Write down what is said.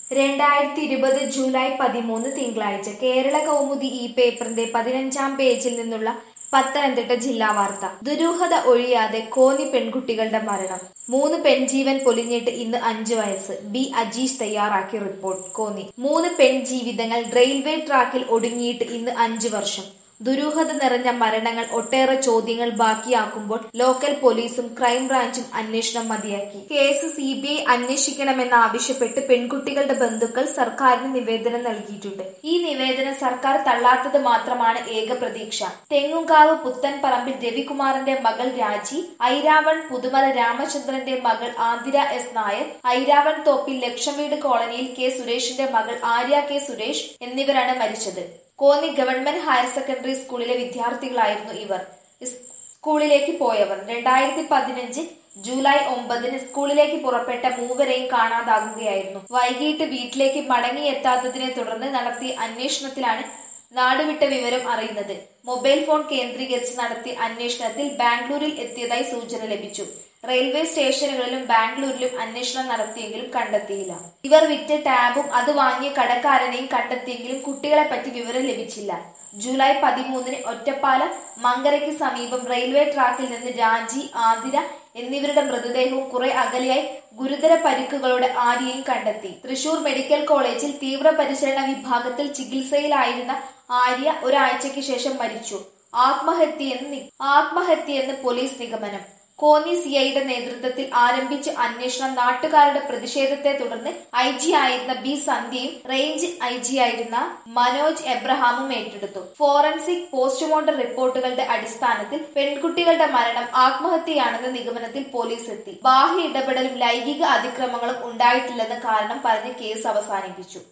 രണ്ടായിരത്തി ഇരുപത് ജൂലൈ പതിമൂന്ന് തിങ്കളാഴ്ച കേരള കൗമുദി ഈ പേപ്പറിന്റെ പതിനഞ്ചാം പേജിൽ നിന്നുള്ള പത്തനംതിട്ട ജില്ലാ വാർത്ത ദുരൂഹത ഒഴിയാതെ കോന്നി പെൺകുട്ടികളുടെ മരണം മൂന്ന് പെൺജീവൻ പൊലിഞ്ഞിട്ട് ഇന്ന് അഞ്ചു വയസ്സ് ബി അജീഷ് തയ്യാറാക്കിയ റിപ്പോർട്ട് കോന്നി മൂന്ന് പെൺജീവിതങ്ങൾ റെയിൽവേ ട്രാക്കിൽ ഒടുങ്ങിയിട്ട് ഇന്ന് അഞ്ചു വർഷം ദുരൂഹത നിറഞ്ഞ മരണങ്ങൾ ഒട്ടേറെ ചോദ്യങ്ങൾ ബാക്കിയാക്കുമ്പോൾ ലോക്കൽ പോലീസും ക്രൈംബ്രാഞ്ചും അന്വേഷണം മതിയാക്കി കേസ് സി ബി ഐ അന്വേഷിക്കണമെന്നാവശ്യപ്പെട്ട് പെൺകുട്ടികളുടെ ബന്ധുക്കൾ സർക്കാരിന് നിവേദനം നൽകിയിട്ടുണ്ട് ഈ നിവേദനം സർക്കാർ തള്ളാത്തത് മാത്രമാണ് ഏക പ്രതീക്ഷ തെങ്ങുംകാവ് പുത്തൻപറമ്പിൽ രവികുമാറിന്റെ മകൾ രാജി ഐരാവൺ പുതുമല രാമചന്ദ്രന്റെ മകൾ ആതിര എസ് നായർ ഐരാവൺ തോപ്പിൽ ലക്ഷംവീട് കോളനിയിൽ കെ സുരേഷിന്റെ മകൾ ആര്യ കെ സുരേഷ് എന്നിവരാണ് മരിച്ചത് കോന്നി ഗവൺമെന്റ് ഹയർ സെക്കൻഡറി സ്കൂളിലെ വിദ്യാർത്ഥികളായിരുന്നു ഇവർ സ്കൂളിലേക്ക് പോയവർ രണ്ടായിരത്തി പതിനഞ്ച് ജൂലൈ ഒമ്പതിന് സ്കൂളിലേക്ക് പുറപ്പെട്ട മൂവരെയും കാണാതാകുകയായിരുന്നു വൈകിട്ട് വീട്ടിലേക്ക് മടങ്ങിയെത്താത്തതിനെ തുടർന്ന് നടത്തിയ അന്വേഷണത്തിലാണ് നാടുവിട്ട വിവരം അറിയുന്നത് മൊബൈൽ ഫോൺ കേന്ദ്രീകരിച്ച് നടത്തിയ അന്വേഷണത്തിൽ ബാംഗ്ലൂരിൽ എത്തിയതായി സൂചന ലഭിച്ചു റെയിൽവേ സ്റ്റേഷനുകളിലും ബാംഗ്ലൂരിലും അന്വേഷണം നടത്തിയെങ്കിലും കണ്ടെത്തിയില്ല ഇവർ വിറ്റ ടാബും അത് വാങ്ങിയ കടക്കാരനെയും കണ്ടെത്തിയെങ്കിലും കുട്ടികളെ പറ്റി വിവരം ലഭിച്ചില്ല ജൂലൈ പതിമൂന്നിന് ഒറ്റപ്പാലം മങ്കരയ്ക്ക് സമീപം റെയിൽവേ ട്രാക്കിൽ നിന്ന് രാജി ആതിര എന്നിവരുടെ മൃതദേഹവും കുറെ അകലെയായി ഗുരുതര പരിക്കുകളോടെ ആര്യയും കണ്ടെത്തി തൃശൂർ മെഡിക്കൽ കോളേജിൽ തീവ്രപരിചരണ വിഭാഗത്തിൽ ചികിത്സയിലായിരുന്ന ആര്യ ഒരാഴ്ചയ്ക്ക് ശേഷം മരിച്ചു ആത്മഹത്യയെന്ന് ആത്മഹത്യയെന്ന് പോലീസ് നിഗമനം കോന്നി സിഐയുടെ നേതൃത്വത്തിൽ ആരംഭിച്ച അന്വേഷണം നാട്ടുകാരുടെ പ്രതിഷേധത്തെ തുടർന്ന് ഐ ജി ആയിരുന്ന ബി സന്ധ്യയും റേഞ്ച് ഐ ജി ആയിരുന്ന മനോജ് എബ്രഹാമും ഏറ്റെടുത്തു ഫോറൻസിക് പോസ്റ്റ്മോർട്ടം റിപ്പോർട്ടുകളുടെ അടിസ്ഥാനത്തിൽ പെൺകുട്ടികളുടെ മരണം ആത്മഹത്യയാണെന്ന നിഗമനത്തിൽ പോലീസ് എത്തി ബാഹ്യ ഇടപെടലും ലൈംഗിക അതിക്രമങ്ങളും ഉണ്ടായിട്ടില്ലെന്ന കാരണം പറഞ്ഞ് കേസ് അവസാനിപ്പിച്ചു